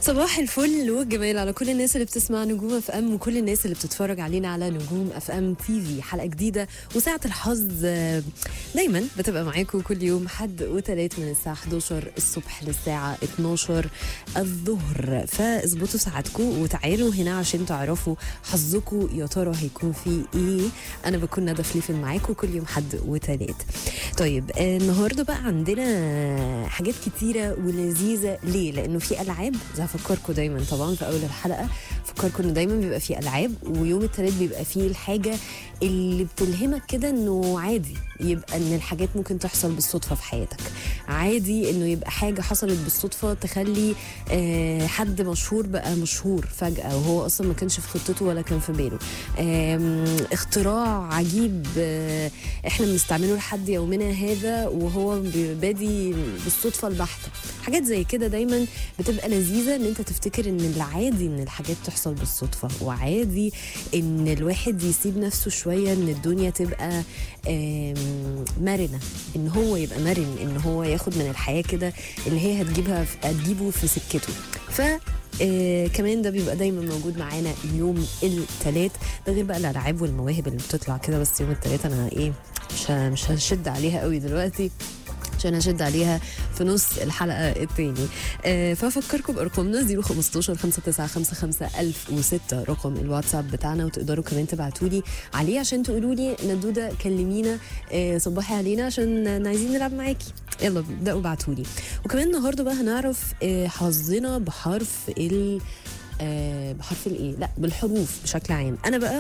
صباح الفل والجمال على كل الناس اللي بتسمع نجوم اف ام وكل الناس اللي بتتفرج علينا على نجوم اف ام تي في حلقه جديده وساعه الحظ آه، دايما بتبقى معاكم كل يوم حد وثلاث من الساعه 11 الصبح للساعه 12 الظهر فاظبطوا ساعتكم وتعالوا هنا عشان تعرفوا حظكم يا ترى هيكون فيه ايه انا بكون ندى فليفل معاكم كل يوم حد وثلاث طيب آه، النهارده بقى عندنا حاجات كتيره ولذيذه ليه لانه في العاب زي هفكركم دايما طبعا في اول الحلقه فكركم انه دايما بيبقى في العاب ويوم الثلاث بيبقى فيه الحاجه اللي بتلهمك كده انه عادي يبقى ان الحاجات ممكن تحصل بالصدفه في حياتك عادي انه يبقى حاجه حصلت بالصدفه تخلي آه، حد مشهور بقى مشهور فجاه وهو اصلا ما كانش في خطته ولا كان في باله آم، اختراع عجيب آه، احنا بنستعمله لحد يومنا هذا وهو بادي بالصدفه البحته حاجات زي كده دايما بتبقى لذيذه ان انت تفتكر ان العادي ان الحاجات تحصل بالصدفه وعادي ان الواحد يسيب نفسه شويه ان الدنيا تبقى آم، مرنه ان هو يبقى مرن ان هو ياخد من الحياه كده اللي هي هتجيبها هتجيبه في سكته ف آه كمان ده بيبقى دايما موجود معانا يوم الثلاث ده غير بقى الالعاب والمواهب اللي بتطلع كده بس يوم الثلاث انا ايه مش ه- مش هشد عليها قوي دلوقتي عشان اشد عليها في نص الحلقه التاني آه فافكركم بارقامنا 015 5955 1006 رقم الواتساب بتاعنا وتقدروا كمان تبعتوا لي عليه عشان تقولوا لي ندوده كلمينا آه صباحي علينا عشان عايزين نلعب معاكي يلا ابداوا ابعتوا لي وكمان النهارده بقى هنعرف آه حظنا بحرف ال آه بحرف الايه لا بالحروف بشكل عام انا بقى